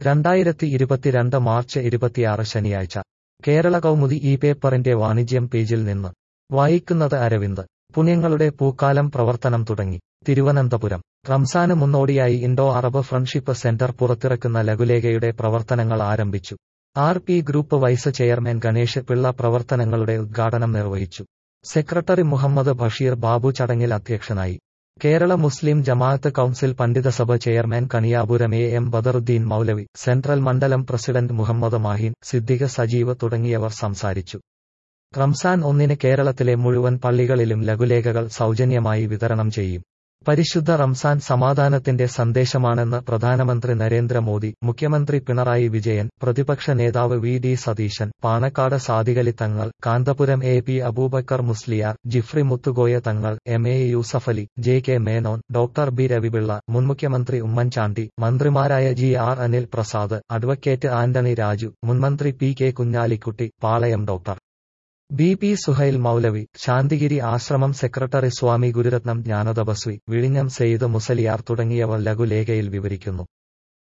രണ്ടായിരത്തി ഇരുപത്തിരണ്ട് മാർച്ച് ഇരുപത്തിയാറ് ശനിയാഴ്ച കേരള കൗമുദി ഈ പേപ്പറിന്റെ വാണിജ്യം പേജിൽ നിന്ന് വായിക്കുന്നത് അരവിന്ദ് പുണ്യങ്ങളുടെ പൂക്കാലം പ്രവർത്തനം തുടങ്ങി തിരുവനന്തപുരം റംസാന് മുന്നോടിയായി ഇൻഡോ അറബ് ഫ്രണ്ട്ഷിപ്പ് സെന്റർ പുറത്തിറക്കുന്ന ലഘുലേഖയുടെ പ്രവർത്തനങ്ങൾ ആരംഭിച്ചു R P group vice chairman Ganesh Pillai പ്രവർത്തനങ്ങളുടെ ഉദ്ഘാടനം നിർവഹിച്ചു സെക്രട്ടറി മുഹമ്മദ് ബഷീർ ബാബു ചടങ്ങിൽ അധ്യക്ഷനായി കേരള മുസ്ലിം ജമാഅത്ത് കൌൺസിൽ പണ്ഡിതസഭ chairman Kaniyapuram A M Badaruddin Maulavi central മണ്ഡലം പ്രസിഡന്റ് മുഹമ്മദ് മാഹിൻ സിദ്ദിഖ് സജീവ് തുടങ്ങിയവർ സംസാരിച്ചു റംസാൻ ഒന്നിന് കേരളത്തിലെ മുഴുവൻ പള്ളികളിലും ലഘുലേഖകൾ സൗജന്യമായി വിതരണം ചെയ്യും പരിശുദ്ധ റംസാൻ സമാധാനത്തിന്റെ സന്ദേശമാണെന്ന് പ്രധാനമന്ത്രി നരേന്ദ്രമോദി മുഖ്യമന്ത്രി പിണറായി വിജയൻ പ്രതിപക്ഷ നേതാവ് V D Satheesan Panakkad Sadikali Thangal Kanthapuram A P Abubakar Musliyar Jifri Muthukoya Thangal M A Yusuffali J K Menon doctor B Ravi Pillai മുൻ മുഖ്യമന്ത്രി ഉമ്മൻചാണ്ടി മന്ത്രിമാരായ G R Anil Prasad advocate Antony Raju മുൻമന്ത്രി P K Kunhalikutty Palayam doctor B P Suhail Maulavi Santhigiri Ashram secretary സ്വാമി ഗുരുരത്നം ജ്ഞാനതപസ്വി വിഴിഞ്ഞം സെയ്ദ് മുസലിയാർ തുടങ്ങിയവർ ലഘുലേഖയിൽ വിവരിക്കുന്നു